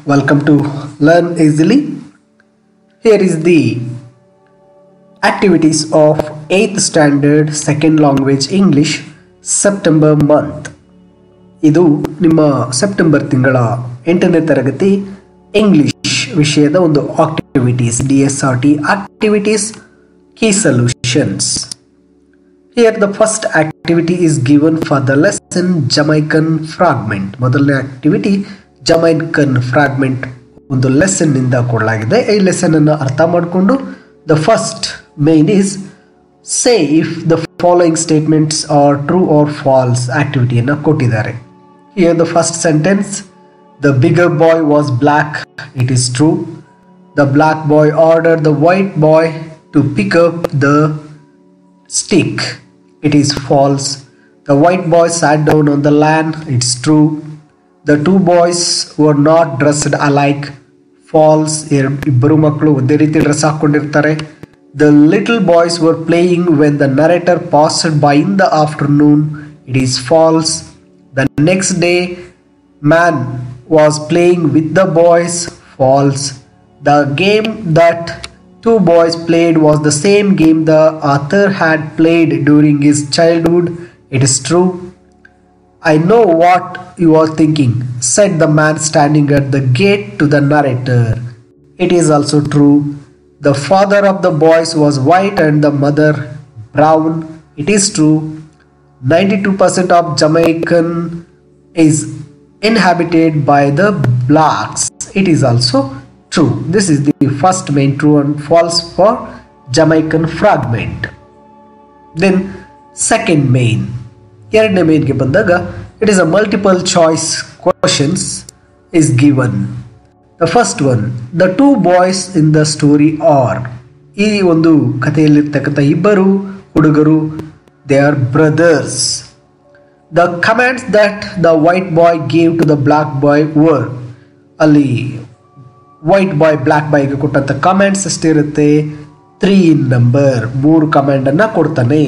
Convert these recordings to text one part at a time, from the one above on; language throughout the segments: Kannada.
Welcome to Learn Easily. Here is the activities of 8th standard second language English September month. ಇದು ನಿಮ್ಮ ಸೆಪ್ಟೆಂಬರ್ ತಿಂಗಳ ಎಂಟನೇ ತರಗತಿ ಇಂಗ್ಲಿಷ್ ವಿಷಯದ ಒಂದು activities D S R T activities key solutions here the first activity is given for the lesson Jamaican fragment ಮೊದಲನೇ ಆಕ್ಟಿವಿಟಿ ಜಮೈಕನ್ ಫ್ರಾಗ್ಮೆಂಟ್ ಒಂದು ಲೆಸನ್ ನಿಂದ ಕೊಡಲಾಗಿದೆ ಈ ಲೆಸನ್ ಅನ್ನು ಅರ್ಥ ಮಾಡಿಕೊಂಡು the first main is say if the following statements are true or false ಆಕ್ಟಿವಿಟಿಯನ್ನು ಕೊಟ್ಟಿದ್ದಾರೆ here the first sentence the bigger boy was black it is true the black boy order the white bye to pick up the stick. It is false. The white boy sat down on the land. It's true. The two boys were not dressed alike. False. ಇಬ್ಬರು ಮಕ್ಕಳು ಒಂದೇ ರೀತಿ ಡ್ರೆಸ್ ಹಾಕೊಂಡಿರ್ತಾರೆ the little boys were playing when the narrator passed by in the afternoon it is false the next day man was playing with the boys false the game that two boys played was the same game the author had played during his childhood. It is true. I know what you are thinking, said the man standing at the gate to the narrator. It is also true. The father of the boys was white and the mother brown. It is true. 92% of Jamaican is inhabited by the blacks. It is also true. This is the first main true and false for Jamaican fragment. Then second main. ಎರಡನೇ ಮೇನ್ಗೆ ಬಂದಾಗ it is a multiple choice questions is given the first one the two boys in the story are ಈ ಒಂದು ಕಥೆಯಲ್ಲಿರ್ತಕ್ಕಂಥ ಇಬ್ಬರು ಹುಡುಗರು they are brothers the comments that the white boy gave to the black boy were ಅಲ್ಲಿ ವೈಟ್ ಬಾಯ್ ಬ್ಲ್ಯಾಕ್ ಬಾಯ್ಗೆ ಕೊಟ್ಟಂಥ ಕಮೆಂಟ್ಸ್ ಎಷ್ಟಿರುತ್ತೆ ತ್ರೀ ಇನ್ ನಂಬರ್ ಮೂರು ಕಮೆಂಟನ್ನು ಕೊಡ್ತಾನೆ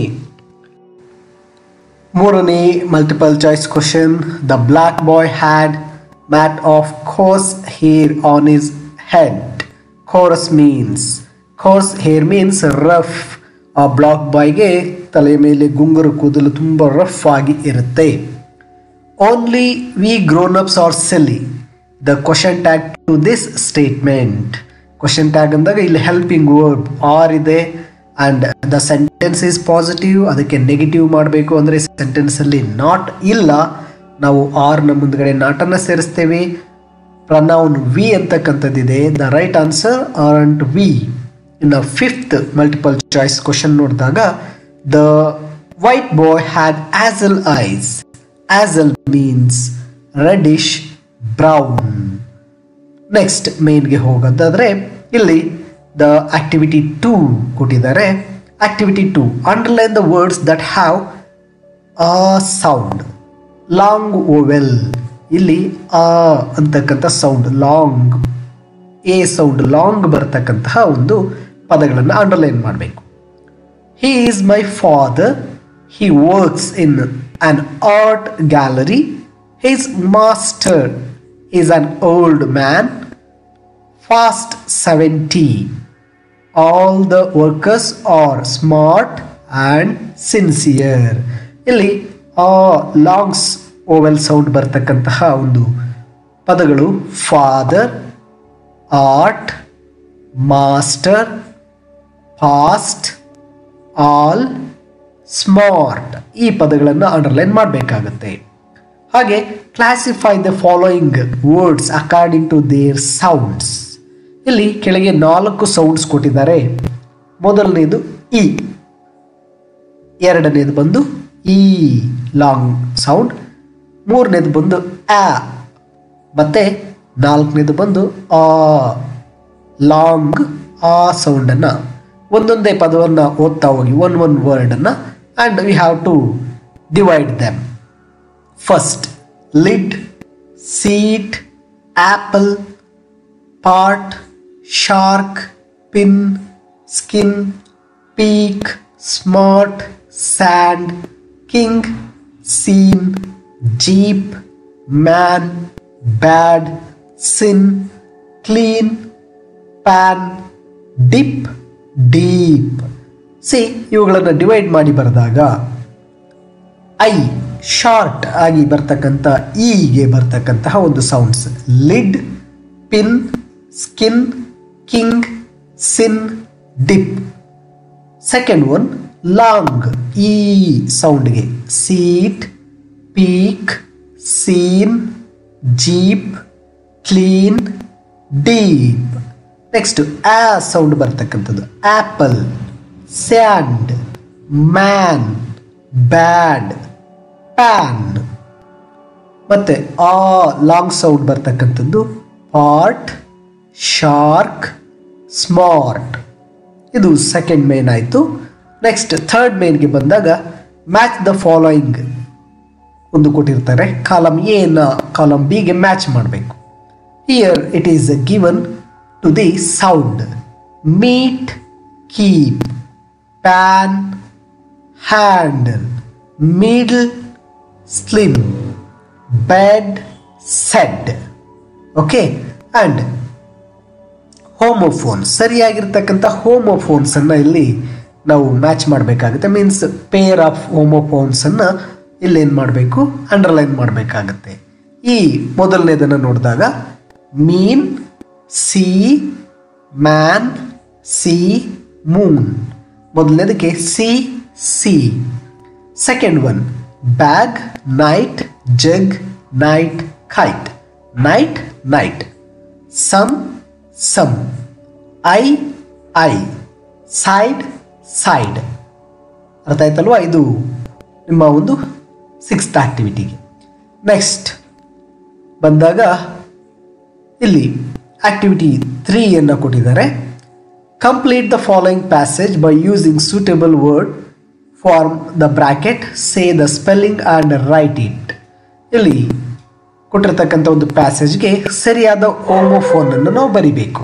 ಮೂರನೇ multiple choice question the black boy had mat of course hair on his head course means course hair means rough ಆ ಬ್ಲಾಕ್ ಬಾಯ್ಗೆ ತಲೆ ಮೇಲೆ ಗುಂಗುರು ಕೂದಲು ತುಂಬ ರಫ್ ಆಗಿ ಇರುತ್ತೆ only we grown ups are silly the question tag to this statement question tag ಅಂದಾಗ ಇಲ್ಲಿ ಹೆಲ್ಪಿಂಗ್ ವರ್ಡ್ ಆರ್ ಇದೆ and the sentence is positive ಅದಕ್ಕೆ ನೆಗೆಟಿವ್ ಮಾಡಬೇಕು ಅಂದರೆ ಸೆಂಟೆನ್ಸಲ್ಲಿ ನಾಟ್ ಇಲ್ಲ ನಾವು ಆರ್ನ ಮುಂದ್ಗಡೆ ನಾಟನ್ನು ಸೇರಿಸ್ತೇವೆ ಪ್ರನೌನ್ ವಿ ಅಂತಕ್ಕಂಥದ್ದಿದೆ the right answer are aren't we ಇನ್ನು ಫಿಫ್ತ್ ಮಲ್ಟಿಪಲ್ ಚಾಯ್ಸ್ ಕ್ವಶನ್ ನೋಡಿದಾಗ the white boy had hazel eyes hazel means reddish brown next ಮೇನ್ಗೆ ಹೋಗೋದಾದ್ರೆ ಇಲ್ಲಿ ದ ಆಕ್ಟಿವಿಟಿ ಟೂ ಕೊಟ್ಟಿದ್ದಾರೆ activity two underline the words that have A sound long vowel ಇಲ್ಲಿ ಆ ಅಂತಕ್ಕಂಥ sound long A sound long ಬರ್ತಕ್ಕಂತಹ ಒಂದು ಪದಗಳನ್ನು ಅಂಡರ್ಲೈನ್ ಮಾಡಬೇಕು he is my father he works in an art gallery his master is an old man, fast 70. All the workers are smart and sincere. ಇಲ್ಲಿ ಆ ಲಾಂಗ್ಸ್ ಓವೆಲ್ ಸೌಂಡ್ ಬರ್ತಕ್ಕಂತಹ ಒಂದು ಪದಗಳು father art master fast all smart ಈ ಪದಗಳನ್ನು ಅಂಡರ್ಲೈನ್ ಮಾಡಬೇಕಾಗುತ್ತೆ ಹಾಗೆ classify the following words according to their sounds ಇಲ್ಲಿ ಕೆಳಗೆ ನಾಲ್ಕು ಸೌಂಡ್ಸ್ ಕೊಟ್ಟಿದ್ದಾರೆ ಮೊದಲನೇದು ಇ ಎರಡನೇದು ಬಂದು ಇ ಲಾಂಗ್ ಸೌಂಡ್ ಮೂರನೇದು ಬಂದು ಆ ಮತ್ತೆ ನಾಲ್ಕನೇದು ಬಂದು ಆ ಲಾಂಗ್ ಆ ಸೌಂಡನ್ನು ಒಂದೊಂದೇ ಪದವನ್ನು ಓದ್ತಾ ಹೋಗಿ ಒನ್ ಒನ್ ವರ್ಡನ್ನು and we have to divide them First, lid, seat, apple, part, shark, pin, skin, peak, smart, sand, king, scene, jeep, man, bad, sin clean pan dip deep see ಇವುಗಳನ್ನು ಡಿವೈಡ್ ಮಾಡಿ ಬರೆದಾಗ ಐ ಶಾರ್ಟ್ ಆಗಿ ಬರ್ತಕ್ಕಂಥ ಇಗೆ ಬರ್ತಕ್ಕಂತಹ ಒಂದು sounds lid pin skin king sin dip second one long E ಸೌಂಡ್ಗೆ seat peak scene jeep clean deep next A sound ಬರ್ತಕ್ಕಂಥದ್ದು apple sand man bad pan ಮತ್ತೆ ಆ ಲಾಂಗ್ ಸೌಂಡ್ ಬರ್ತಕ್ಕಂಥದ್ದು ಪಾರ್ಟ್ ಶಾರ್ಕ್ ಸ್ಮಾರ್ಟ್ ಇದು ಸೆಕೆಂಡ್ ಮೇನ್ ಆಯಿತು ನೆಕ್ಸ್ಟ್ ಥರ್ಡ್ ಮೇನ್ಗೆ ಬಂದಾಗ ಮ್ಯಾಚ್ ದ ಫಾಲೋಯಿಂಗ್ ಒಂದು ಕೊಟ್ಟಿರ್ತಾರೆ ಕಾಲಮ್ ಎನ ಕಾಲಮ್ ಬಿಗೆ ಮ್ಯಾಚ್ ಮಾಡಬೇಕು here it is given to the sound meet keep pan handle middle slim bed said okay and homophone ಸರಿಯಾಗಿರ್ತಕ್ಕಂಥ ಹೋಮೋಫೋನ್ಸ್ ಅನ್ನ ಇಲ್ಲಿ ನಾವು ಮ್ಯಾಚ್ ಮಾಡಬೇಕಾಗುತ್ತೆ ಮೀನ್ಸ್ ಪೇರ್ ಆಫ್ ಹೋಮೋಫೋನ್ಸ್ ಅನ್ನ ಇಲ್ಲಿ ಏನು ಮಾಡಬೇಕು ಅಂಡರ್ಲೈನ್ ಮಾಡಬೇಕಾಗತ್ತೆ ಈ ಮೊದಲನೇದನ್ನು ನೋಡಿದಾಗ mean see man see moon ಮೊದಲನೇದಕ್ಕೆ sea see second one bag night jug night kite night knight some sum I eye side sighed ಅರ್ಥ ಆಯ್ತಲ್ವಾ ಇದು ನಿಮ್ಮ ಒಂದು ಸಿಕ್ಸ್ತ್ ಆಕ್ಟಿವಿಟಿಗೆ ನೆಕ್ಸ್ಟ್ ಬಂದಾಗ ಇಲ್ಲಿ ಆಕ್ಟಿವಿಟಿ ತ್ರೀಯನ್ನು ಕೊಟ್ಟಿದ್ದಾರೆ complete the following passage by using suitable word form the bracket say the spelling and write it ಇಲ್ಲಿ ಕೊಟ್ಟಿರ್ತಕ್ಕಂಥ ಒಂದು ಪ್ಯಾಸೇಜ್ಗೆ ಸರಿಯಾದ ಓಮೋಫೋನ್ ಅನ್ನು ನಾವು ಬರಿಬೇಕು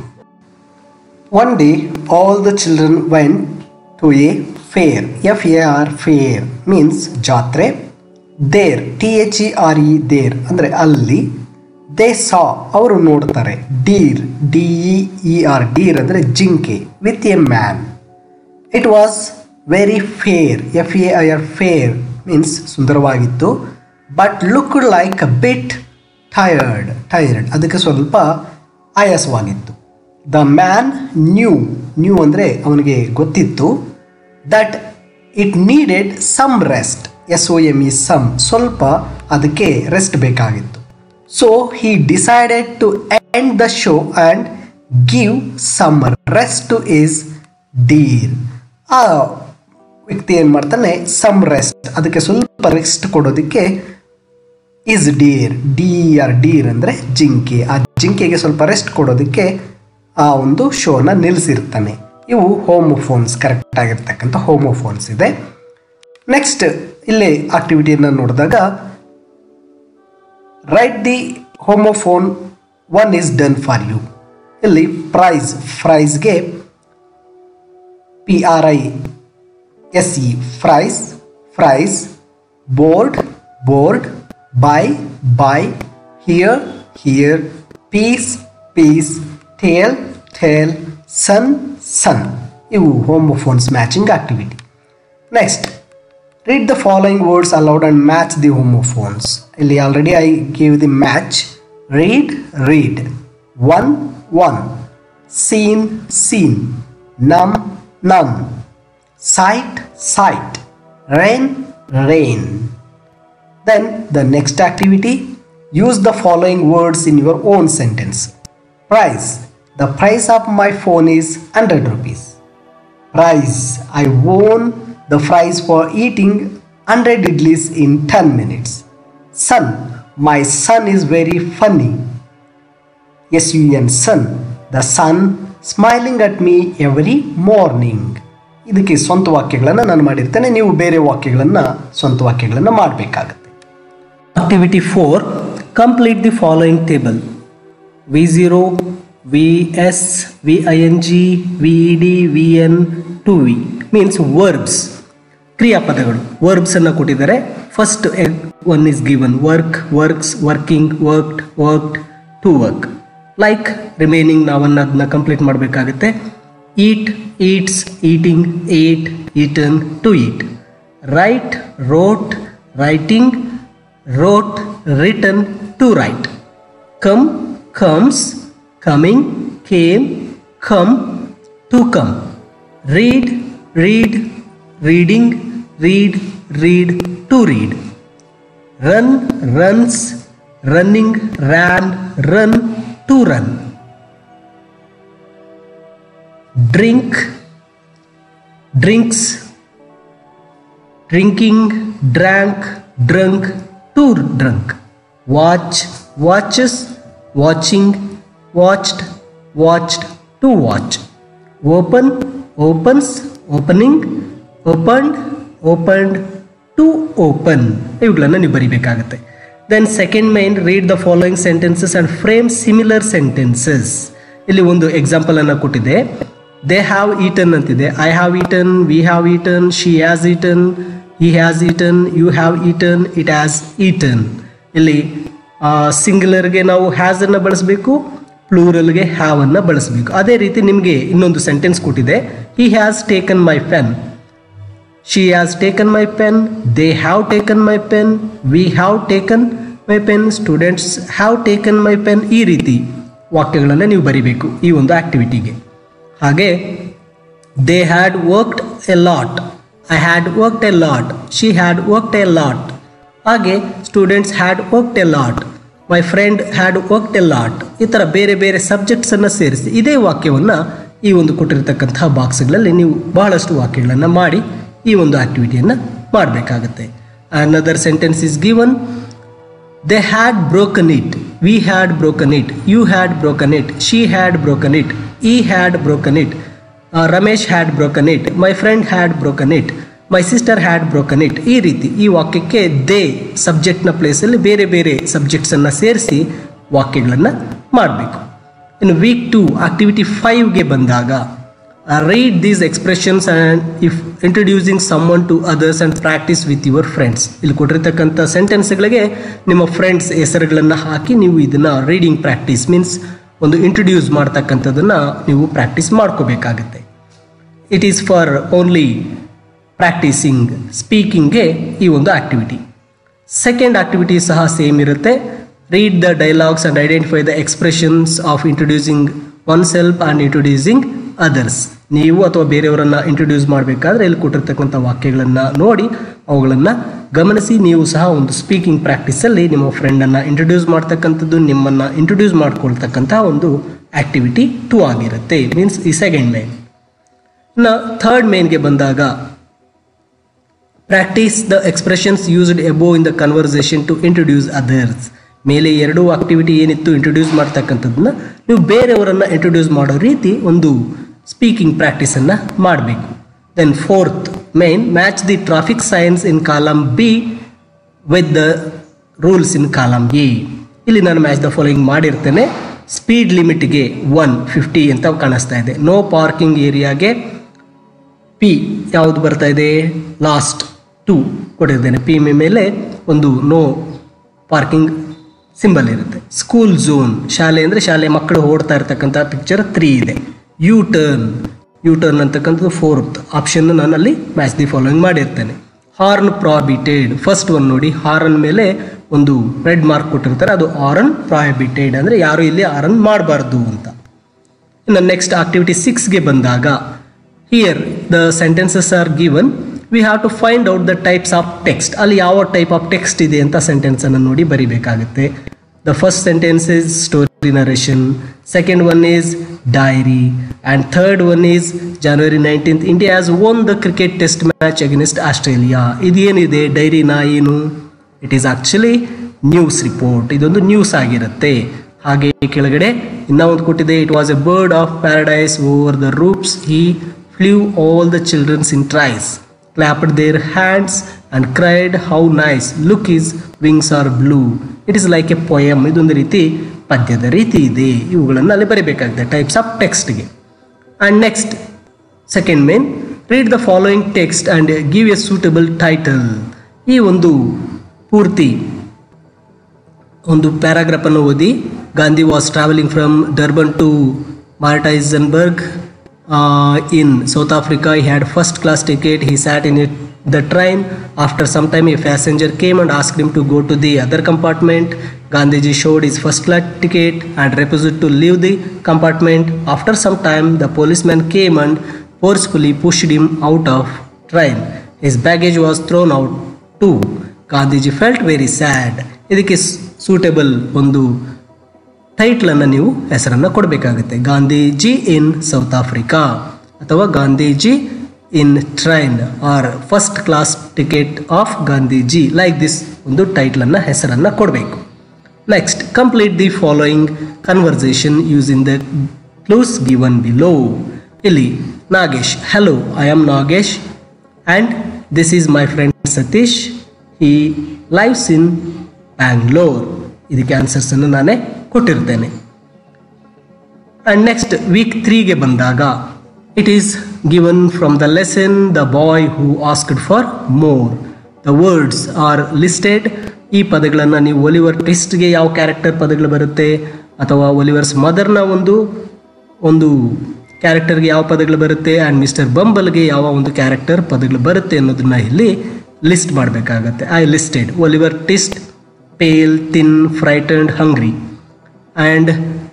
one day all the children went to a fair F A R fair means ಜಾತ್ರೆ there T H E R E there ಅಂದರೆ ಅಲ್ಲಿ ದೇ ಸಾ ಅವರು ನೋಡ್ತಾರೆ deer D E E R deer ಅಂದರೆ ಜಿಂಕೆ with a man it was very fair F A I R fair means ಸುಂದರವಾಗಿತ್ತು but look like a bit tired tired ಅದಕ್ಕೆ ಸ್ವಲ್ಪ ಆಯಾಸವಾಗಿತ್ತು ದ ಮ್ಯಾನ್ ನ್ಯೂ ನ್ಯೂ ಅಂದರೆ ಅವನಿಗೆ ಗೊತ್ತಿತ್ತು that it needed some rest S O M E some ಸ್ವಲ್ಪ ಅದಕ್ಕೆ ರೆಸ್ಟ್ ಬೇಕಾಗಿತ್ತು so he decided to end the show and give some rest to his deer ಆ ವ್ಯಕ್ತಿ ಏನು ಮಾಡ್ತಾನೆ ಸಮ್ ರೆಸ್ಟ್ ಅದಕ್ಕೆ ಸ್ವಲ್ಪ ರೆಸ್ಟ್ ಕೊಡೋದಕ್ಕೆ his deer D R deer ಅಂದರೆ ಜಿಂಕೆ ಆ ಜಿಂಕೆಗೆ ಸ್ವಲ್ಪ ರೆಸ್ಟ್ ಕೊಡೋದಕ್ಕೆ ಆ ಒಂದು ಶೋನ ನಿಲ್ಲಿಸಿರ್ತಾನೆ ಇವು ಹೋಮೋಫೋನ್ಸ್ ಕರೆಕ್ಟ್ ಆಗಿರ್ತಕ್ಕಂಥ ಹೋಮೋಫೋನ್ಸ್ ಇದೆ ನೆಕ್ಸ್ಟ್ ಇಲ್ಲಿ ಆಕ್ಟಿವಿಟಿಯನ್ನು ನೋಡಿದಾಗ write the homophone one is done for you ಇಲ್ಲಿ ಪ್ರೈಸ್ ಪ್ರೈಸ್ಗೆ P R I S E fries fries board bored by buy here hear peace piece tale tail sun son ಇವು homophones matching activity next read the following words aloud and match the homophones ಇಲ್ಲಿ already I gave the match read reed one won seen scene ನಮ್ ನಮ್ sight, sight, rain, rain. Then the next activity use the following words in your own sentence. Price The price of my phone is 100 rupees. Price I won the prize for eating 100 idlis in 10 minutes. Son My son is very funny. S U N son The sun smiling at me every morning. ಇದಕ್ಕೆ ಸ್ವಂತ ವಾಕ್ಯಗಳನ್ನು ನಾನು ಮಾಡಿರ್ತೇನೆ ನೀವು ಬೇರೆ ವಾಕ್ಯಗಳನ್ನು ಸ್ವಂತ ವಾಕ್ಯಗಳನ್ನು ಮಾಡಬೇಕಾಗತ್ತೆ Activity 4 Complete the following table V0, VS, VING, VED, VN, 2V means verbs ಕ್ರಿಯಾಪದಗಳು ವರ್ಬ್ಸ್ ಅನ್ನು ಕೊಟ್ಟಿದ್ದಾರೆ first one is given work works working worked worked to work like remaining ನಾವನ್ನ ಅದನ್ನ ಕಂಪ್ಲೀಟ್ ಮಾಡಬೇಕಾಗುತ್ತೆ eat eats eating ate eaten to eat write wrote writing wrote written to write come comes coming came come to come read read reading read read to read run runs running ran run to run drink drinks drinking drank drunk to drunk watch watches watching watched watched to watch open opens opening opened opened to open ಇವುಗಳನ್ನು ನೀವು ಬರಿಬೇಕಾಗುತ್ತೆ then second main read the following sentences and frame similar sentences ಇಲ್ಲಿ ಒಂದು ಎಕ್ಸಾಂಪಲ್ ಅನ್ನು ಕೊಟ್ಟಿದೆ ದೇ ಹ್ಯಾವ್ ಈಟನ್ ಅಂತಿದೆ I have eaten we have eaten she has eaten he has eaten you have eaten it has eaten ಇಲ್ಲಿ ಸಿಂಗ್ಯುಲರ್ಗೆ ನಾವು ಹ್ಯಾಸ್ ಅನ್ನು ಬಳಸಬೇಕು ಪ್ಲೂರಲ್ಗೆ ಹ್ಯಾವ್ ಅನ್ನು ಬಳಸಬೇಕು ಅದೇ ರೀತಿ ನಿಮಗೆ ಇನ್ನೊಂದು ಸೆಂಟೆನ್ಸ್ ಕೊಟ್ಟಿದೆ he has taken my pen she has taken my pen they have taken my pen we have taken my pen students have taken my pen ಈ ರೀತಿ ವಾಕ್ಯಗಳನ್ನು ನೀವು ಬರಿಬೇಕು ಈ ಒಂದು ಆಕ್ಟಿವಿಟಿಗೆ ಹಾಗೆ they had worked a lot I had worked a lot she had worked a lot ಹಾಗೆ students had worked a lot my friend had worked a lot ಈ ಥರ ಬೇರೆ ಬೇರೆ ಸಬ್ಜೆಕ್ಟ್ಸನ್ನು ಸೇರಿಸಿ ಇದೇ ವಾಕ್ಯವನ್ನು ಈ ಒಂದು ಕೊಟ್ಟಿರತಕ್ಕಂತಹ ಬಾಕ್ಸ್ಗಳಲ್ಲಿ ನೀವು ಬಹಳಷ್ಟು ವಾಕ್ಯಗಳನ್ನು ಮಾಡಿ ಈ ಒಂದು ಆಕ್ಟಿವಿಟಿಯನ್ನು ಮಾಡಬೇಕಾಗುತ್ತೆ another sentence is given they had broken it we had broken it you had broken it she had broken it he had broken it Ramesh had broken it my friend had broken it my sister had broken it ಈ ರೀತಿ ಈ ವಾಕ್ಯಕ್ಕೆ ದೇ ಸಬ್ಜೆಕ್ಟ್ನ ಪ್ಲೇಸಲ್ಲಿ ಬೇರೆ ಬೇರೆ ಸಬ್ಜೆಕ್ಟ್ಸನ್ನು ಸೇರಿಸಿ ವಾಕ್ಯಗಳನ್ನು ಮಾಡಬೇಕು ಇನ್ನು ವೀಕ್ ಟು ಆಕ್ಟಿವಿಟಿ ಫೈವ್ಗೆ ಬಂದಾಗ read these expressions and if introducing some one to others and practice with your friends ಇಲ್ಲಿ ಕೊಟ್ಟಿರ್ತಕ್ಕಂಥ ಸೆಂಟೆನ್ಸ್ಗಳಿಗೆ ನಿಮ್ಮ ಫ್ರೆಂಡ್ಸ್ ಹೆಸರುಗಳನ್ನು ಹಾಕಿ ನೀವು ಇದನ್ನು ರೀಡಿಂಗ್ ಪ್ರಾಕ್ಟೀಸ್ ಮೀನ್ಸ್ ಒಂದು ಇಂಟ್ರೊಡ್ಯೂಸ್ ಮಾಡ್ತಕ್ಕಂಥದ್ದನ್ನು ನೀವು ಪ್ರಾಕ್ಟೀಸ್ ಮಾಡ್ಕೋಬೇಕಾಗುತ್ತೆ it is for only practising ಸ್ಪೀಕಿಂಗ್ಗೆ ಈ ಒಂದು ಆಕ್ಟಿವಿಟಿ ಸೆಕೆಂಡ್ ಆಕ್ಟಿವಿಟಿ ಸಹ ಸೇಮ್ ಇರುತ್ತೆ read the dialogues and identify the expressions of introducing oneself and introducing others ನೀವು ಅಥವಾ ಬೇರೆಯವರನ್ನು ಇಂಟ್ರೊಡ್ಯೂಸ್ ಮಾಡಬೇಕಾದ್ರೆ ಇಲ್ಲಿ ಕೊಟ್ಟಿರ್ತಕ್ಕಂಥ ವಾಕ್ಯಗಳನ್ನು ನೋಡಿ ಅವುಗಳನ್ನು ಗಮನಿಸಿ ನೀವು ಸಹ ಒಂದು ಸ್ಪೀಕಿಂಗ್ ಪ್ರಾಕ್ಟೀಸಲ್ಲಿ ನಿಮ್ಮ ಫ್ರೆಂಡನ್ನು ಇಂಟ್ರೊಡ್ಯೂಸ್ ಮಾಡ್ತಕ್ಕಂಥದ್ದು ನಿಮ್ಮನ್ನು ಇಂಟ್ರೊಡ್ಯೂಸ್ ಮಾಡ್ಕೊಳ್ತಕ್ಕಂಥ ಒಂದು ಆಕ್ಟಿವಿಟಿ ಟೂ ಆಗಿರುತ್ತೆ ಮೀನ್ಸ್ ಈ ಸೆಕೆಂಡ್ ಮೈನ್ ಇನ್ನು ಥರ್ಡ್ ಮೇನ್ಗೆ ಬಂದಾಗ practice the expressions used above in the conversation to introduce others ಮೇಲೆ ಎರಡೂ ಆಕ್ಟಿವಿಟಿ ಏನಿತ್ತು ಇಂಟ್ರೊಡ್ಯೂಸ್ ಮಾಡ್ತಕ್ಕಂಥದ್ದನ್ನ ನೀವು ಬೇರೆಯವರನ್ನು ಇಂಟ್ರೊಡ್ಯೂಸ್ ಮಾಡೋ ರೀತಿ ಒಂದು ಸ್ಪೀಕಿಂಗ್ ಪ್ರಾಕ್ಟೀಸನ್ನು ಮಾಡಬೇಕು then fourth main match the traffic signs in column B with the rules in column A ಇಲ್ಲಿ ನಾನು ಮ್ಯಾಚ್ ದ ಫಾಲೋಯಿಂಗ್ ಮಾಡಿರ್ತೇನೆ ಸ್ಪೀಡ್ ಲಿಮಿಟ್ಗೆ ಒನ್ ಫಿಫ್ಟಿ ಅಂತ ಕಾಣಿಸ್ತಾ ಇದೆ ನೋ ಪಾರ್ಕಿಂಗ್ ಏರಿಯಾಗೆ ಪಿ ಯಾವುದು ಬರ್ತಾ ಇದೆ ಲಾಸ್ಟ್ ಟು ಕೊಟ್ಟಿದ್ದೇನೆ ಪಿ ಮೇಲೆ ಒಂದು ನೋ ಪಾರ್ಕಿಂಗ್ ಸಿಂಬಲ್ ಇರುತ್ತೆ ಸ್ಕೂಲ್ ಝೋನ್ ಶಾಲೆ ಅಂದರೆ ಶಾಲೆ ಮಕ್ಕಳು ಓಡ್ತಾ ಇರ್ತಕ್ಕಂಥ ಪಿಕ್ಚರ್ ತ್ರೀ ಇದೆ ಯು ಟರ್ನ್ ಯು ಟರ್ನ್ ಅಂತಕ್ಕಂಥದ್ದು ಫೋರ್ತ್ ಆಪ್ಷನ್ ನಾನು ಅಲ್ಲಿ ಮ್ಯಾಚ್ ದಿ ಫಾಲೋಯಿಂಗ್ ಮಾಡಿರ್ತೇನೆ ಹಾರ್ನ್ ಪ್ರಾಬಿಟೆಡ್ ಫಸ್ಟ್ ಒನ್ ನೋಡಿ ಹಾರ್ನ್ ಮೇಲೆ ಒಂದು ರೆಡ್ ಮಾರ್ಕ್ ಕೊಟ್ಟಿರ್ತಾರೆ ಅದು ಆರನ್ ಪ್ರಾಹಿಬಿಟೆಡ್ ಅಂದರೆ ಯಾರು ಇಲ್ಲಿ ಆರನ್ ಮಾಡಬಾರ್ದು ಅಂತ ಇನ್ನು ನೆಕ್ಸ್ಟ್ ಆಕ್ಟಿವಿಟಿ ಸಿಕ್ಸ್ಗೆ ಬಂದಾಗ here the sentences are given we have to find out the types of text ಅಲ್ಲಿ ಯಾವ ಟೈಪ್ ಆಫ್ ಟೆಕ್ಸ್ಟ್ ಇದೆ ಅಂತ ಸೆಂಟೆನ್ಸನ್ನು ನೋಡಿ ಬರಿಬೇಕಾಗುತ್ತೆ the first sentence is story narration second one is diary and third one is January nineteenth India has won the cricket test match against Australia ಇದೇನಿದೆ ಡೈರಿನಾ ಏನು it is actually news report ಇದೊಂದು ನ್ಯೂಸ್ ಆಗಿರುತ್ತೆ ಹಾಗೆ ಕೆಳಗಡೆ ಇನ್ನ ಒಂದು ಕೊಟ್ಟಿದೆ it was a bird of paradise over the roofs he flew all the childrens in tries clapped their hands and cried how nice look his wings are blue it is like a poem ಇದೊಂದು ರೀತಿ ಪದ್ಯದ ರೀತಿ ಇದೆ ಇವುಗಳನ್ನು ಅಲ್ಲಿ ಬರೀಬೇಕಾಗುತ್ತೆ ಟೈಪ್ಸ್ ಆಫ್ ಟೆಕ್ಸ್ಟ್ಗೆ and next second main read the following text and give a suitable title ಈ ಒಂದು ಪೂರ್ತಿ ಒಂದು ಪ್ಯಾರಾಗ್ರಾಫನ್ನು ಓದಿ Gandhi was traveling from Durban to Martizenberg uh, in South Africa. He had first class ticket. He sat in it, the train. After some time, a passenger came and asked him to go to the other compartment. Gandhiji showed his first class ticket and refused to leave the compartment. After some time, the policeman came and forcefully pushed him out of train. His baggage was thrown out too. Gandhiji felt very sad ಇದಕ್ಕೆ ಸೂಟೇಬಲ್ ಒಂದು ಟೈಟ್ಲನ್ನು ನೀವು ಹೆಸರನ್ನು ಕೊಡಬೇಕಾಗುತ್ತೆ ಗಾಂಧೀಜಿ ಇನ್ ಸೌತ್ ಆಫ್ರಿಕಾ ಅಥವಾ Gandhiji in train or first class ticket of Gandhiji like this ಒಂದು ಟೈಟ್ಲನ್ನು ಹೆಸರನ್ನು ಕೊಡಬೇಕು next complete the following conversation using the clues given below ಇಲ್ಲಿ Nagesh hello I am Nagesh and this is my friend Satish he lives in Bangalore ಇದಕ್ಕೆ ಆನ್ಸರ್ಸನ್ನು ನಾನೇ ಕೊಟ್ಟಿರ್ತೇನೆ ಆ್ಯಂಡ್ ನೆಕ್ಸ್ಟ್ ವೀಕ್ ತ್ರೀಗೆ ಬಂದಾಗ it is given from the lesson the boy who asked for more the words are listed ಈ ಪದಗಳನ್ನು ನೀವು ಒಲಿವರ್ ಟ್ವಿಸ್ಟ್ಗೆ ಯಾವ ಕ್ಯಾರೆಕ್ಟರ್ ಪದಗಳು ಬರುತ್ತೆ ಅಥವಾ ಒಲಿವರ್ಸ್ ಮದರ್ನ ಒಂದು ಒಂದು ಕ್ಯಾರೆಕ್ಟರ್ಗೆ ಯಾವ ಪದಗಳು ಬರುತ್ತೆ ಆ್ಯಂಡ್ ಮಿಸ್ಟರ್ ಬಂಬಲ್ಗೆ ಯಾವ ಒಂದು ಕ್ಯಾರೆಕ್ಟರ್ ಪದಗಳು ಬರುತ್ತೆ ಅನ್ನೋದನ್ನ ಇಲ್ಲಿ ಲಿಸ್ಟ್ ಮಾಡಬೇಕಾಗತ್ತೆ I listed Oliver Twist pale thin frightened hungry and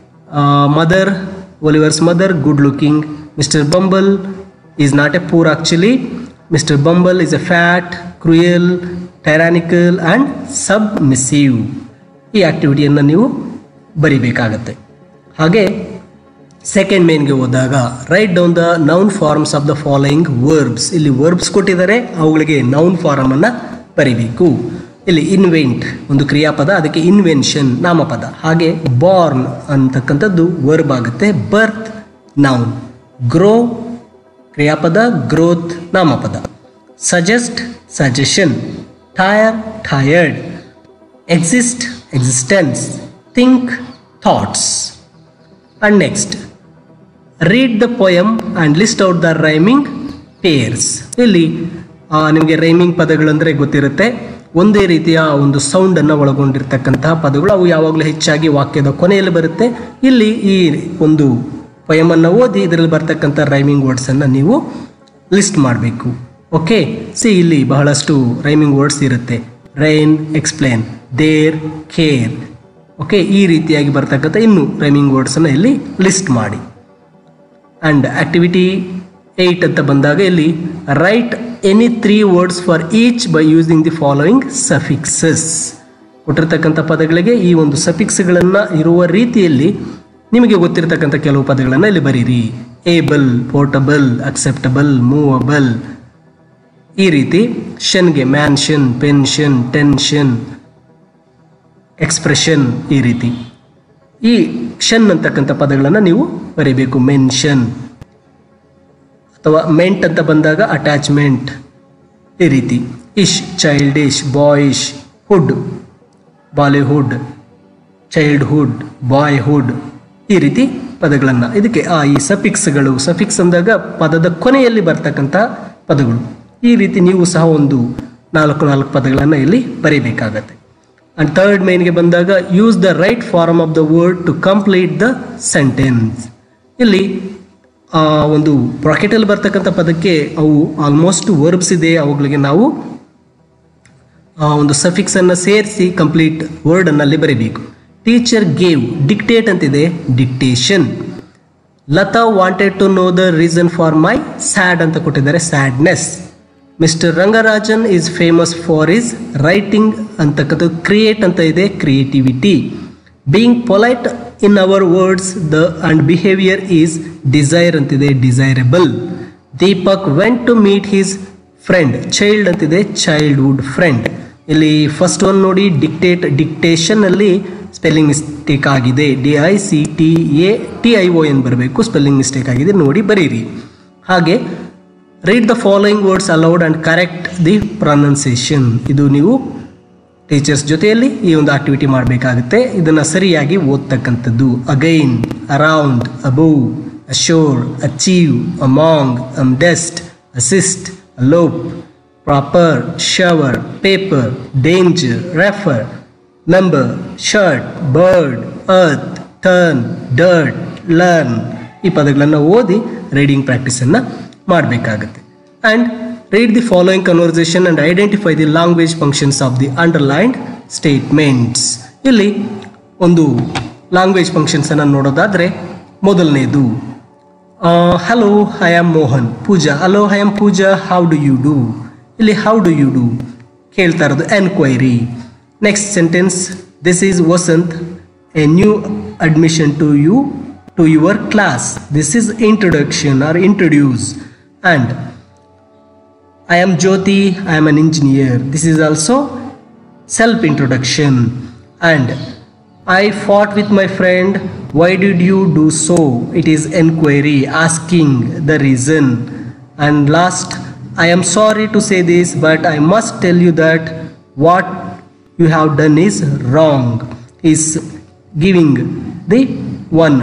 mother Oliver's mother good looking mister Bumble is not a poor actually mister Bumble is a fat cruel tyrannical and submissive ಈ ಆ್ಯಕ್ಟಿವಿಟಿಯನ್ನು ನೀವು ಬರಿಬೇಕಾಗತ್ತೆ ಹಾಗೆ ಸೆಕೆಂಡ್ ಮೇನ್ಗೆ ಹೋದಾಗ write down the noun forms of the following verbs ಇಲ್ಲಿ ವರ್ಬ್ಸ್ ಕೊಟ್ಟಿದ್ದಾರೆ ಅವುಗಳಿಗೆ ನೌನ್ ಫಾರಮನ್ನು ಬರಿಬೇಕು ಇಲ್ಲಿ ಇನ್ವೆಂಟ್ ಒಂದು ಕ್ರಿಯಾಪದ ಅದಕ್ಕೆ ಇನ್ವೆನ್ಷನ್ ನಾಮಪದ ಹಾಗೆ ಬಾರ್ನ್ ಅಂತಕ್ಕಂಥದ್ದು ವರ್ಬ್ ಆಗುತ್ತೆ ಬರ್ತ್ ನೌನ್ ಗ್ರೋ ಕ್ರಿಯಾಪದ ಗ್ರೋತ್ ನಾಮಪದ suggest suggestion tire tired exist existence think thoughts and next read the poem and list out the rhyming pairs ಇಲ್ಲಿ ಆ, ನಿಮಗೆ ರೈಮಿಂಗ್ ಪದಗಳು ಅಂದರೆ ಗೊತ್ತಿರುತ್ತೆ ಒಂದೇ ರೀತಿಯ ಒಂದು ಸೌಂಡನ್ನು ಒಳಗೊಂಡಿರ್ತಕ್ಕಂತಹ ಪದಗಳು ಅವು ಯಾವಾಗಲೂ ಹೆಚ್ಚಾಗಿ ವಾಕ್ಯದ ಕೊನೆಯಲ್ಲಿ ಬರುತ್ತೆ ಇಲ್ಲಿ ಈ ಒಂದು ಪೊಯಮನ್ನು ಓದಿ ಇದರಲ್ಲಿ ಬರ್ತಕ್ಕಂಥ ರೈಮಿಂಗ್ ವರ್ಡ್ಸನ್ನು ನೀವು ಲಿಸ್ಟ್ ಮಾಡಬೇಕು ಓಕೆ ಸಿ ಇಲ್ಲಿ ಬಹಳಷ್ಟು ರೈಮಿಂಗ್ ವರ್ಡ್ಸ್ ಇರುತ್ತೆ rain explain there care okay ಈ ರೀತಿಯಾಗಿ ಬರ್ತಕ್ಕಂಥ ಇನ್ನು ರೈಮಿಂಗ್ ವರ್ಡ್ಸನ್ನು ಇಲ್ಲಿ ಲಿಸ್ಟ್ ಮಾಡಿ ಆ್ಯಂಡ್ ಆಕ್ಟಿವಿಟಿ ಏಯ್ಟ್ ಅಂತ ಬಂದಾಗ ಇಲ್ಲಿ write any three words for each by using the following suffixes ಕೊಟ್ಟಿರ್ತಕ್ಕಂಥ ಪದಗಳಿಗೆ ಈ ಒಂದು ಸಫಿಕ್ಸ್ಗಳನ್ನು ಇರುವ ರೀತಿಯಲ್ಲಿ ನಿಮಗೆ ಗೊತ್ತಿರತಕ್ಕಂಥ ಕೆಲವು ಪದಗಳನ್ನು ಇಲ್ಲಿ ಬರೀರಿ ಏಬಲ್ ಪೋರ್ಟಬಲ್ ಅಕ್ಸೆಪ್ಟಬಲ್ ಮೂವಬಲ್ ಈ ರೀತಿ ಶನ್ಗೆ ಮ್ಯಾನ್ಷನ್ ಪೆನ್ಷನ್ ಟೆನ್ಷನ್ ಎಕ್ಸ್ಪ್ರೆಷನ್ ಈ ರೀತಿ ಈ ಕ್ಷನ್ ಅಂತಕ್ಕಂಥ ಪದಗಳನ್ನು ನೀವು ಬರೀಬೇಕು ಮೆನ್ಷನ್ ಅಥವಾ ಮೆಂಟ್ ಅಂತ ಬಂದಾಗ ಅಟ್ಯಾಚ್ಮೆಂಟ್ ಈ ರೀತಿ ಇಶ್ ಚೈಲ್ಡಿಶ್ ಬಾಯಿಶ್ ಹುಡ್ ಬಾಲಿಹುಡ್ ಚೈಲ್ಡ್ಹುಡ್ ಬಾಯ್ಹುಡ್ ಈ ರೀತಿ ಪದಗಳನ್ನು ಇದಕ್ಕೆ ಆ ಈ ಸಫಿಕ್ಸ್ಗಳು ಸಫಿಕ್ಸ್ ಅಂದಾಗ ಪದದ ಕೊನೆಯಲ್ಲಿ ಬರ್ತಕ್ಕಂಥ ಪದಗಳು ಈ ರೀತಿ ನೀವು ಸಹ ಒಂದು ನಾಲ್ಕು ನಾಲ್ಕು ಪದಗಳನ್ನು ಇಲ್ಲಿ ಬರೀಬೇಕಾಗತ್ತೆ ಅಂಡ್ ಥರ್ಡ್ ಮೇನ್ಗೆ ಬಂದಾಗ use the right form of the word to complete the sentence ಇಲ್ಲಿ ಆ, ಒಂದು ಬ್ರಾಕೆಟಲ್ಲಿ ಬರ್ತಕ್ಕಂಥ ಪದಕ್ಕೆ ಅವು ಆಲ್ಮೋಸ್ಟ್ ವರ್ಬ್ಸ್ ಇದೆ ಅವುಗಳಿಗೆ ನಾವು ಆ, ಒಂದು ಸಫಿಕ್ಸ್ ಅನ್ನು ಸೇರಿಸಿ ಕಂಪ್ಲೀಟ್ ವರ್ಡ್ ಅನ್ನಲ್ಲಿ ಬರೀಬೇಕು ಟೀಚರ್ ಗೇವ್ ಡಿಕ್ಟೇಟ್ ಅಂತಿದೆ dictation Lata wanted to know the reason for my sad ಅಂತ ಕೊಟ್ಟಿದ್ದಾರೆ sadness mister Rangarajan is famous for his writing ಅಂತಕ್ಕಂಥದ್ದು ಕ್ರಿಯೇಟ್ ಅಂತ ಇದೆ creativity being polite in our words the and behaviour is desire ಅಂತಿದೆ desirable Deepak went to meet his friend child ಅಂತಿದೆ ಚೈಲ್ಡ್ಹುಡ್ ಫ್ರೆಂಡ್ ಇಲ್ಲಿ ಫಸ್ಟ್ ಒನ್ ನೋಡಿ ಡಿಕ್ಟೇಟ್ ಡಿಕ್ಟೇಷನ್ ಅಲ್ಲಿ ಸ್ಪೆಲ್ಲಿಂಗ್ ಮಿಸ್ಟೇಕ್ ಆಗಿದೆ D I C T A T I O N ಬರಬೇಕು ಸ್ಪೆಲ್ಲಿಂಗ್ ಮಿಸ್ಟೇಕ್ ಆಗಿದೆ ನೋಡಿ ಬರೀರಿ ಹಾಗೆ read the following words aloud and correct the pronunciation ಇದು ನೀವು ಟೀಚರ್ಸ್ ಜೊತೆಯಲ್ಲಿ ಈ ಒಂದು ಆಕ್ಟಿವಿಟಿ ಮಾಡಬೇಕಾಗುತ್ತೆ ಇದನ್ನು ಸರಿಯಾಗಿ ಓದ್ತಕ್ಕಂಥದ್ದು again around above ashore achieve among amidst assist aloof proper shower paper danger refer number shirt bird earth turn dirt learn ಈ ಪದಗಳನ್ನು ಓದಿ ರೀಡಿಂಗ್ ಪ್ರಾಕ್ಟೀಸನ್ನು ಮಾಡಬೇಕಾಗುತ್ತೆ and read the following conversation and identify the language functions of the underlined statements ಇಲ್ಲಿ ಒಂದು ಲ್ಯಾಂಗ್ವೇಜ್ ಫಂಕ್ಷನ್ಸನ್ನು ನೋಡೋದಾದರೆ ಮೊದಲನೇದು hello I am Mohan Pooja hello I am Pooja how do you do ಇಲ್ಲಿ ಹೌ ಡು ಯು ಡೂ ಕೇಳ್ತಾ ಇರೋದು enquiry next sentence this is Vasant a new admission to you to your class this is introduction or introduce and I am Jyoti, I am an engineer. This is also self introduction. And I fought with my friend. Why did you do so? It is enquiry, asking the reason. And last, I am sorry to say this, but I must tell you that what you have done is wrong. Is giving the one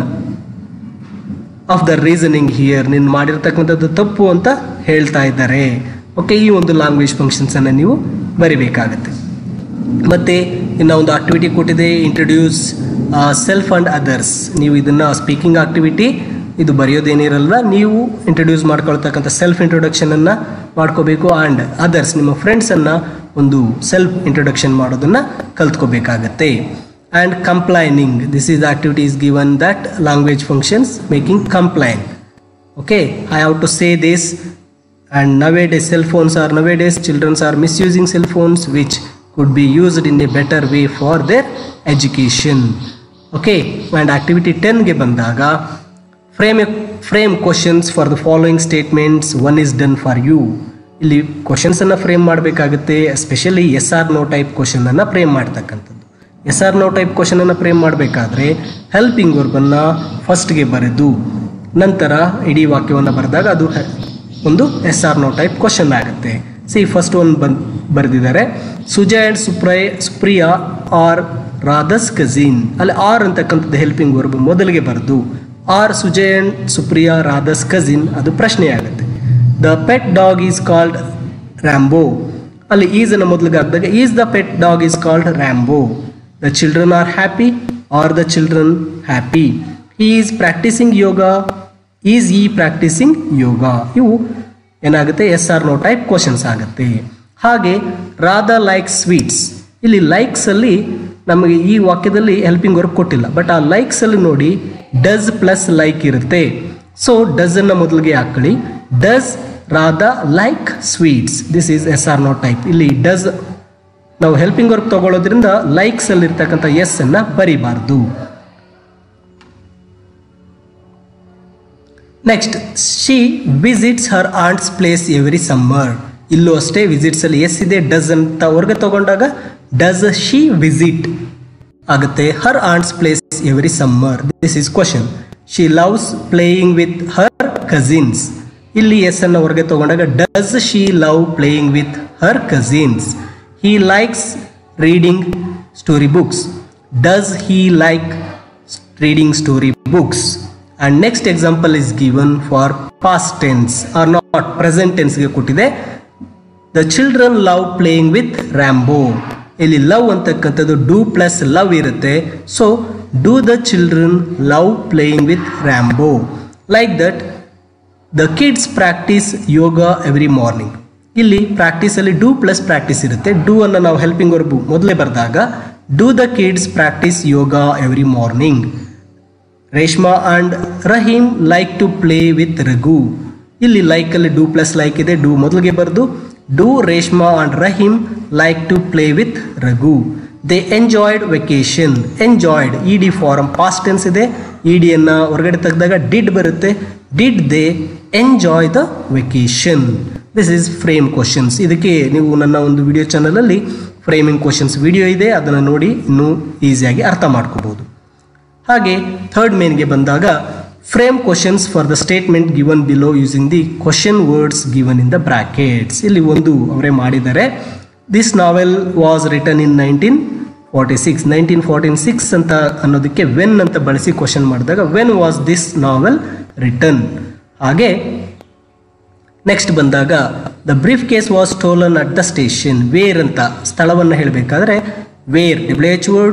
of the reasoning here ನೀನು ಮಾಡಿರ್ತಕ್ಕಂಥದ್ದು ತಪ್ಪು ಅಂತ ಹೇಳ್ತಾ ಇದ್ದಾರೆ ಓಕೆ ಈ ಒಂದು ಲ್ಯಾಂಗ್ವೇಜ್ ಫಂಕ್ಷನ್ಸನ್ನು ನೀವು ಬರಿಬೇಕಾಗತ್ತೆ ಮತ್ತು ಇನ್ನು ಒಂದು ಆಕ್ಟಿವಿಟಿ ಕೊಟ್ಟಿದೆ ಇಂಟ್ರೊಡ್ಯೂಸ್ ಸೆಲ್ಫ್ ಆ್ಯಂಡ್ ಅದರ್ಸ್ ನೀವು ಇದನ್ನು ಸ್ಪೀಕಿಂಗ್ ಆಕ್ಟಿವಿಟಿ ಇದು ಬರೆಯೋದೇನಿರಲ್ಲ ನೀವು ಇಂಟ್ರೊಡ್ಯೂಸ್ ಮಾಡ್ಕೊಳ್ತಕ್ಕಂಥ ಸೆಲ್ಫ್ ಇಂಟ್ರೊಡಕ್ಷನನ್ನು ಮಾಡ್ಕೋಬೇಕು ಆ್ಯಂಡ್ ಅದರ್ಸ್ ನಿಮ್ಮ ಫ್ರೆಂಡ್ಸನ್ನು ಒಂದು ಸೆಲ್ಫ್ ಇಂಟ್ರೊಡಕ್ಷನ್ ಮಾಡೋದನ್ನು ಕಲ್ತ್ಕೋಬೇಕಾಗತ್ತೆ and complaining this is the activity is given that language functions making complain okay i have to say this and nowadays cell phones are nowadays children are misusing cell phones which could be used in a better way for their education okay and activity 10 ಗೆ ಬಂದಾಗ frame frame questions for the following statements one is done for you ಇಲ್ಲಿ ಕ್ವಶನ್ಸನ್ನು ಫ್ರೇಮ್ ಮಾಡಬೇಕಾಗುತ್ತೆ especially yes or no type ಕ್ವಶನನ್ನು ಫ್ರೇಮ್ ಮಾಡ್ತಕ್ಕಂಥದ್ದು ಎಸ್ ಆರ್ ನೋ ಟೈಪ್ ಕ್ವಶನನ್ನು ಫ್ರೇಮ್ ಮಾಡಬೇಕಾದ್ರೆ ಹೆಲ್ಪಿಂಗ್ ವರ್ಬನ್ನು ಫಸ್ಟ್ಗೆ ಬರೆದು ನಂತರ ಇಡೀ ವಾಕ್ಯವನ್ನು ಬರೆದಾಗ ಅದು ಹೆ- ಒಂದು yes or no type question ಆಗುತ್ತೆ ಸಿ ಫಸ್ಟ್ ಒಂದು ಬಂದ್ ಬರೆದಿದ್ದಾರೆ ಸುಜಯ್ ಆ್ಯಂಡ್ ಸುಪ್ರಯ್ ಸುಪ್ರಿಯಾ ಆರ್ ರಾಧಸ್ ಕಝಿನ್ ಅಲ್ಲಿ ಆರ್ ಅಂತಕ್ಕಂಥದ್ದು ಹೆಲ್ಪಿಂಗ್ ವರ್ಬ್ ಮೊದಲಿಗೆ ಬರೆದು are Sujay and Supriya Radha's cousin ಅದು ಪ್ರಶ್ನೆ ಆಗುತ್ತೆ the pet dog is called Rambo ಅಲ್ಲಿ ಈಸ್ ಅನ್ನು ಮೊದಲಿಗೆ ಹಾಕಿದಾಗ is the pet dog is called Rambo the children are happy are the children happy he is practising yoga is he practising yoga ಇವು ಏನಾಗುತ್ತೆ yes or no type questions ಆಗುತ್ತೆ ಹಾಗೆ ರಾಧಾ ಲೈಕ್ ಸ್ವೀಟ್ಸ್ ಇಲ್ಲಿ ಲೈಕ್ಸ್ ಅಲ್ಲಿ ನಮಗೆ ಈ ವಾಕ್ಯದಲ್ಲಿ ಹೆಲ್ಪಿಂಗ್ ವರ್ಕ್ ಕೊಟ್ಟಿಲ್ಲ ಬಟ್ ಆ ಲೈಕ್ಸ್ ಅಲ್ಲಿ ನೋಡಿ ಡಸ್ ಪ್ಲಸ್ ಲೈಕ್ ಇರುತ್ತೆ ಸೊ ಡಸ್ ಅನ್ನ ಮೊದಲಿಗೆ ಹಾಕೊಳ್ಳಿ does Radha like sweets this is yes or no type ಇಲ್ಲಿ ಡಸ್ ನಾವು ಹೆಲ್ಪಿಂಗ್ ವರ್ಕ್ ತಗೊಳ್ಳೋದ್ರಿಂದ ಲೈಕ್ಸ್ ಅಲ್ಲಿ ಇರ್ತಕ್ಕಂಥ ಎಸ್ ಅನ್ನ ಬರಿಬಾರ್ದು next she visits her aunt's place every summer ಇಲ್ಲೂ ಅಷ್ಟೇ ವಿಸಿಟ್ಸ್ ಅಲ್ಲಿ ಎಸ್ ಇದೆ ಡಸ್ ಅಂತ ಹೊರಗೆ ತಗೊಂಡಾಗ ಡಸ್ ಶಿ ವಿಸಿಟ್ ಆಗುತ್ತೆ her aunt's place every summer this is question she loves playing with her cousins ಇಲ್ಲಿ ಎಸ್ ಅನ್ನು ಹೊರಗೆ ತಗೊಂಡಾಗ does she love playing with her cousins he likes reading story books does he like reading story books and next example is given for past tense or not present tense ಗೆ ಕೊಟ್ಟಿದೆ the children love playing with Rambo ಇಲ್ಲಿ ಲವ್ ಅಂತಕ್ಕಂಥದ್ದು ಡೂ ಪ್ಲಸ್ ಲವ್ ಇರುತ್ತೆ so do the children love playing with Rambo like that the kids practise yoga every morning ಇಲ್ಲಿ ಪ್ರಾಕ್ಟೀಸಲ್ಲಿ ಡೂ ಪ್ಲಸ್ ಪ್ರಾಕ್ಟೀಸ್ ಇರುತ್ತೆ ಡೂ ಅನ್ನು ನಾವು ಹೆಲ್ಪಿಂಗ್ ವರ್ಬು ಮೊದಲೇ ಬರೆದಾಗ do the kids practise yoga every morning Reshma and Rahim like to play with Raghu ಇಲ್ಲಿ ಲೈಕಲ್ಲಿ ಡೂ ಪ್ಲಸ್ ಲೈಕ್ ಇದೆ ಡೂ ಮೊದಲಿಗೆ ಬರೆದು do Reshma and Rahim like to play with Raghu they enjoyed vacation enjoyed E D form past tense ಇದೆ ಇ ಡಿಯನ್ನು ಹೊರಗಡೆ ತೆಗೆದಾಗ ಡಿಡ್ ಬರುತ್ತೆ did they enjoy the vacation this is frame questions ಇದಕ್ಕೆ ನೀವು ನನ್ನ ಒಂದು ವಿಡಿಯೋ ಚಾನಲಲ್ಲಿ ಫ್ರೇಮಿಂಗ್ ಕ್ವಶನ್ಸ್ ವಿಡಿಯೋ ಇದೆ ಅದನ್ನು ನೋಡಿ ಇನ್ನೂ ಈಸಿಯಾಗಿ ಅರ್ಥ ಮಾಡ್ಕೋಬೋದು ಹಾಗೆ ಥರ್ಡ್ ಮೇನ್ಗೆ ಬಂದಾಗ frame questions for the statement given below using the question words given in the brackets ಇಲ್ಲಿ ಒಂದು ಅವರೇ ಮಾಡಿದ್ದಾರೆ this novel was return in nineteen forty six nineteen forty six ಅಂತ ಅನ್ನೋದಕ್ಕೆ ವೆನ್ ಅಂತ ಬಳಸಿ ಕ್ವಶನ್ ಮಾಡಿದಾಗ when was this novel return ಹಾಗೆ ನೆಕ್ಸ್ಟ್ ಬಂದಾಗ the briefcase was stolen at the station where ಅಂತ ಸ್ಥಳವನ್ನು ಹೇಳಬೇಕಾದ್ರೆ ವೇರ್ ಡಬ್ಲ್ಯೂ ಎಚ್ ವರ್ಡ್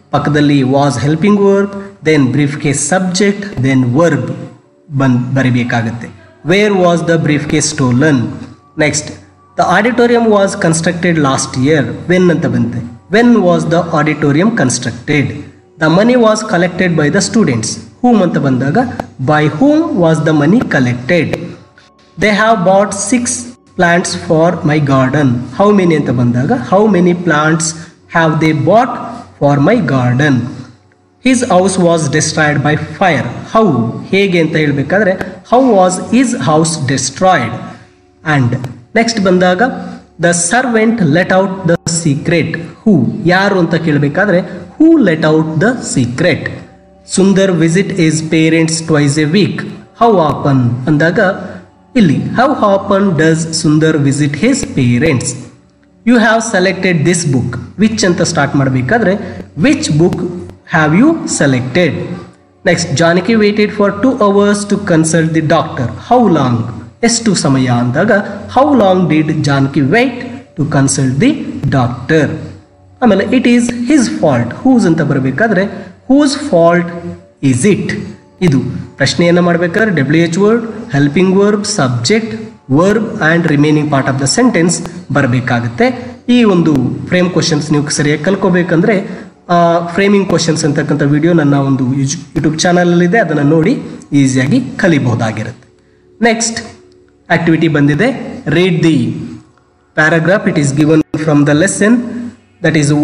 ಪಕ್ಕದಲ್ಲಿ was helping verb then brief briefcase subject then verb ಬಂದ್ ಬರಿಬೇಕಾಗುತ್ತೆ where was the briefcase stolen next the auditorium was constructed last year when ಅಂತ ಬಂತೆ when was the auditorium constructed the money was collected by the students whom ಅಂತ ಬಂದಾಗ by whom was the money collected they have bought six plants for my garden how many ಅಂತ ಬಂದಾಗ how many plants have they bought for my garden his house was destroyed by fire how ಹೇಗೆ ಅಂತ ಹೇಳಬೇಕಾದ್ರೆ how was his house destroyed and next ಬಂದಾಗ the servant let out the secret who ಯಾರು ಅಂತ ಕೇಳಬೇಕಾದ್ರೆ who let out the secret Sundar visit his parents twice a week how often ಅಂದಾಗ ಇಲ್ಲಿ how often does Sundar visit his parents you have selected this book which ಅಂತ ಸ್ಟಾರ್ಟ್ ಮಾಡಬೇಕಾದ್ರೆ which book have you selected next Janaki waited for two hours to consult the doctor how long ಎಷ್ಟು ಸಮಯ ಅಂದಾಗ how long did Janaki wait to consult the doctor ಆಮೇಲೆ it is his fault whose ಅಂತ ಬರಬೇಕಾದ್ರೆ ಹೂಸ್ ಫಾಲ್ಟ್ ಈಸ್ ಇಟ್ ಇದು ಪ್ರಶ್ನೆಯನ್ನು ಮಾಡಬೇಕಾದ್ರೆ W H word helping verb subject verb and remaining part of the sentence ಬರಬೇಕಾಗುತ್ತೆ ಈ ಒಂದು ಫ್ರೇಮ್ ಕ್ವಶನ್ಸ್ ನೀವು ಸರಿಯಾಗಿ ಕಲ್ಕೋಬೇಕಂದ್ರೆ ಫ್ರೇಮಿಂಗ್ ಕ್ವಶನ್ಸ್ ಅಂತಕ್ಕಂಥ ವಿಡಿಯೋ ನನ್ನ ಒಂದು ಯೂಟ್ಯೂಬ್ ಚಾನಲಲ್ಲಿದೆ ಅದನ್ನು ನೋಡಿ ಈಸಿಯಾಗಿ ಕಲಿಬಹುದಾಗಿರುತ್ತೆ ನೆಕ್ಸ್ಟ್ ಆಕ್ಟಿವಿಟಿ ಬಂದಿದೆ read the paragraph it is given from the lesson that is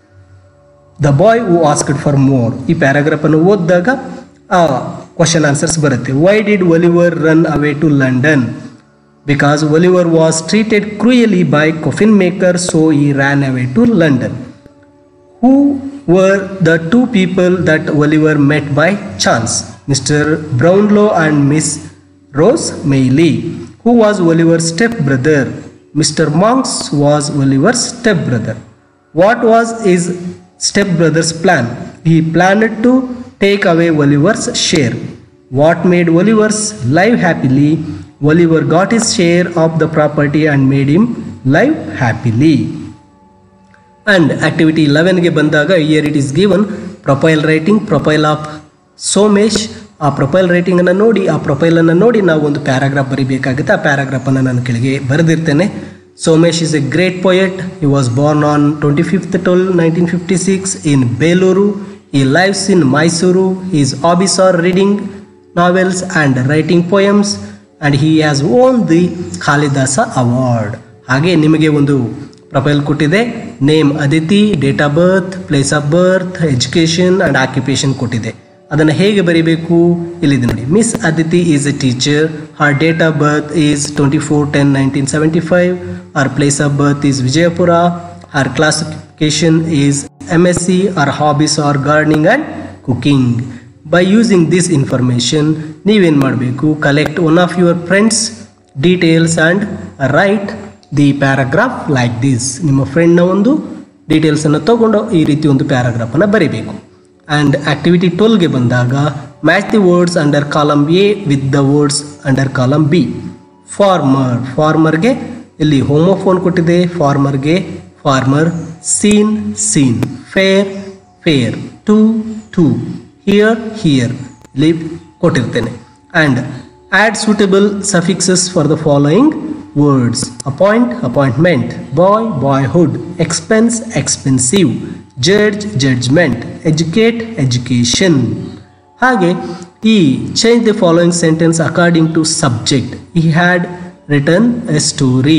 the boy who asked for more ಈ ಪ್ಯಾರಾಗ್ರಾಫನ್ನು ಓದಿದಾಗ ಆ ಕ್ವಶನ್ ಆನ್ಸರ್ಸ್ ಬರುತ್ತೆ why did Oliver run away to London because Oliver was treated cruelly by coffin maker so he ran away to London who were the two people that Oliver met by chance mister Brownlow and miss Rose Maylie who was Oliver stepbrother mister Monks was Oliver stepbrother what was is step stepbrother's plan he planned to take away Oliver's share. What made Oliver's live happily? Oliver got his share of the property and made him live happily. And activity 11 ಗೆ ಬಂದಾಗ here it is given profile writing profile of Somesh ಆ ಪ್ರೊಫೈಲ್ ರೈಟಿಂಗನ್ನು ನೋಡಿ ಆ ಪ್ರೊಫೈಲನ್ನು ನೋಡಿ ನಾವು ಒಂದು ಪ್ಯಾರಾಗ್ರಾಫ್ ಬರಿಬೇಕಾಗುತ್ತೆ ಆ ಪ್ಯಾರಾಗ್ರಾಫನ್ನು ನಾನು ಕೆಳಗೆ ಬರೆದಿರ್ತೇನೆ Somesh is a great poet he was born on twenty fifth twelve nineteen fifty six in Belur he lives in Mysuru his hobbies are reading novels and writing poems and he has won the Kalidasa award ಹಾಗೆ ನಿಮಗೆ ಒಂದು ಪ್ರೊಫೈಲ್ ಕೊಟ್ಟಿದೆ name Aditi date of birth place of birth education and occupation ಕೊಟ್ಟಿದೆ ಅದನ್ನು ಹೇಗೆ ಬರೀಬೇಕು ಇಲ್ಲಿದೆ ನೋಡಿ miss Aditi is a teacher her date of birth is twenty four ten nineteen seventy five her place of birth is Vijayapura her classification is M S C are hobbies are gardening and cooking by using this information ನೀವೇನು ಮಾಡಬೇಕು collect one of your friends details and write the paragraph like this ನಿಮ್ಮ ಫ್ರೆಂಡ್ನ ಒಂದು ಡೀಟೇಲ್ಸನ್ನು ತಗೊಂಡು ಈ ರೀತಿ ಒಂದು ಪ್ಯಾರಾಗ್ರಾಫನ್ನು ಬರೀಬೇಕು ಆ್ಯಂಡ್ ಆಕ್ಟಿವಿಟಿ ಟ್ವೆಲ್ಗೆ ಬಂದಾಗ match the words under column A with the words under column B farmer ಫಾರ್ಮರ್ಗೆ ಇಲ್ಲಿ ಹೋಮೋಫೋನ್ ಕೊಟ್ಟಿದೆ ಫಾರ್ಮರ್ಗೆ farmer scene seen fair fare to two here hear ಇಲ್ಲಿ ಕೊಟ್ಟಿರ್ತೇನೆ and add suitable suffixes for the following words appoint appointment boy boyhood expense expensive judge judgement educate education ಹಾಗೆ ಈ change the following sentence according to subject he had return a story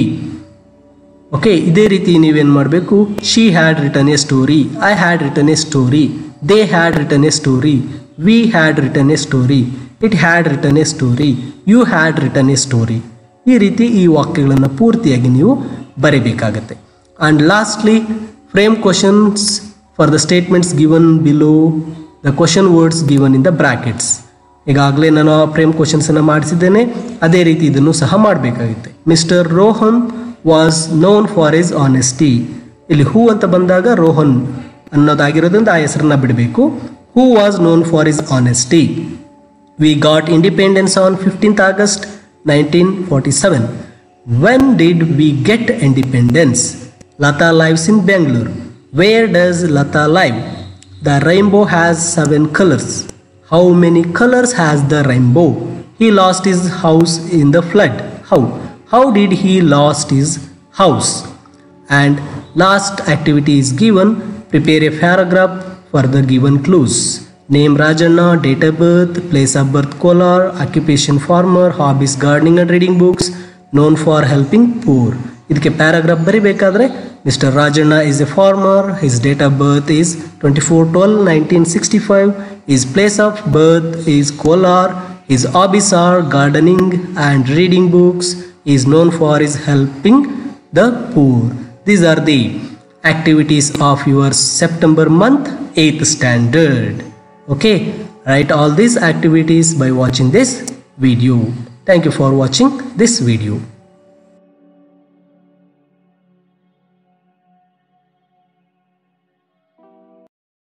okay ಇದೇ ರೀತಿ ನೀವೇನು ಮಾಡಬೇಕು she had return a story I had return a story they had return a story we had return a story it had return a story you had return a story ಈ ರೀತಿ ಈ ವಾಕ್ಯಗಳನ್ನು ಪೂರ್ತಿಯಾಗಿ ನೀವು ಬರೀಬೇಕಾಗತ್ತೆ and lastly frame questions for the statements given below the question words given in the brackets ಈಗಾಗಲೇ ನಾನು ಆ ಫ್ರೇಮ್ ಕ್ವಶನ್ಸನ್ನು ಮಾಡಿಸಿದ್ದೇನೆ ಅದೇ ರೀತಿ ಇದನ್ನು ಸಹ ಮಾಡಬೇಕಾಗುತ್ತೆ mister Rohan was known for his honesty ಇಲ್ಲಿ ಹೂ ಅಂತ ಬಂದಾಗ ರೋಹನ್ ಅನ್ನೋದಾಗಿರೋದ್ರಿಂದ ಆ ಹೆಸರನ್ನ ಬಿಡಬೇಕು who was known for his honesty we got independence on fifteenth August nineteen forty seven when did we get independence Lata lives in Bengaluru where does Lata live The rainbow has seven colors. How many colors has the rainbow? He lost his house in the flood. How? How did he lost his house? And last activity is given. Prepare a paragraph for the given clues. Name Rajanna, date of birth, place of birth Kolar, occupation farmer, hobbies gardening and reading books, known for helping poor. ಇದಕ್ಕೆ ಪ್ಯಾರಾಗ್ರಾಫ್ ಬರಿಬೇಕಾದ್ರೆ mister Rajanna is a farmer his date of birth is twenty four twelve nineteen sixty five his place of birth is Kolar his hobbies are gardening and reading books he's known for his helping the poor. These are the activities of your September month 8th standard. Okay, write all these activities by watching this video. Thank you for watching this video.